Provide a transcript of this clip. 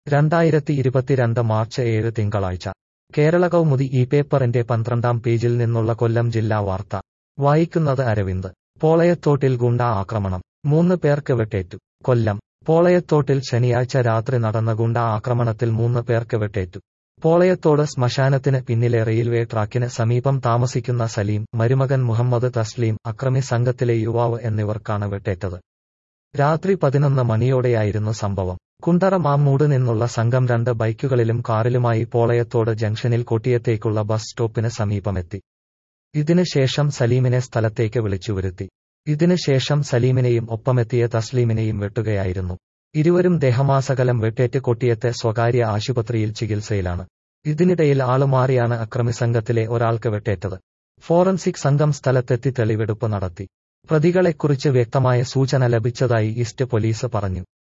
രണ്ടായിരത്തി ഇരുപത്തിരണ്ട് മാർച്ച് ഏഴ് തിങ്കളാഴ്ച കേരള കൗമുദി ഈ പേപ്പറിന്റെ പന്ത്രണ്ടാം പേജിൽ നിന്നുള്ള കൊല്ലം ജില്ലാ വാർത്ത വായിക്കുന്നത് അരവിന്ദ് പോളയത്തോട്ടിൽ ഗുണ്ടാ ആക്രമണം മൂന്ന് പേർക്ക് വെട്ടേറ്റു കൊല്ലം പോളയത്തോട്ടിൽ ശനിയാഴ്ച രാത്രി നടന്ന ഗുണ്ടാ ആക്രമണത്തിൽ മൂന്ന് പേർക്ക് വെട്ടേറ്റു പോളയത്തോട് ശ്മശാനത്തിന് പിന്നിലെ റെയിൽവേ ട്രാക്കിന് സമീപം താമസിക്കുന്ന സലീം മരുമകൻ മുഹമ്മദ് തസ്ലീം അക്രമി സംഘത്തിലെ യുവാവ് എന്നിവർക്കാണ് വെട്ടേറ്റത് രാത്രി പതിനൊന്ന് മണിയോടെയായിരുന്നു സംഭവം കുണ്ടറ മാമ്മൂട് നിന്നുള്ള സംഘം രണ്ട് ബൈക്കുകളിലും കാറിലുമായി പോളയത്തോട് ജംഗ്ഷനിൽ കൊട്ടിയത്തേക്കുള്ള ബസ് സ്റ്റോപ്പിന് സമീപമെത്തി ഇതിന് ശേഷം സലീമിനെ സ്ഥലത്തേക്ക് വിളിച്ചുവരുത്തി ഇതിന് ശേഷം സലീമിനെയും ഒപ്പമെത്തിയ തസ്ലീമിനെയും വെട്ടുകയായിരുന്നു ഇരുവരും ദേഹമാസകലം വെട്ടേറ്റ് കൊട്ടിയത്തെ സ്വകാര്യ ആശുപത്രിയിൽ ചികിത്സയിലാണ് ഇതിനിടയിൽ ആളുമാറിയാണ് അക്രമി സംഘത്തിലെ ഒരാൾക്ക് വെട്ടേറ്റത് ഫോറൻസിക് സംഘം സ്ഥലത്തെത്തി തെളിവെടുപ്പ് നടത്തി പ്രതികളെക്കുറിച്ച് വ്യക്തമായ സൂചന ലഭിച്ചതായി ഈസ്റ്റ് പോലീസ് പറഞ്ഞു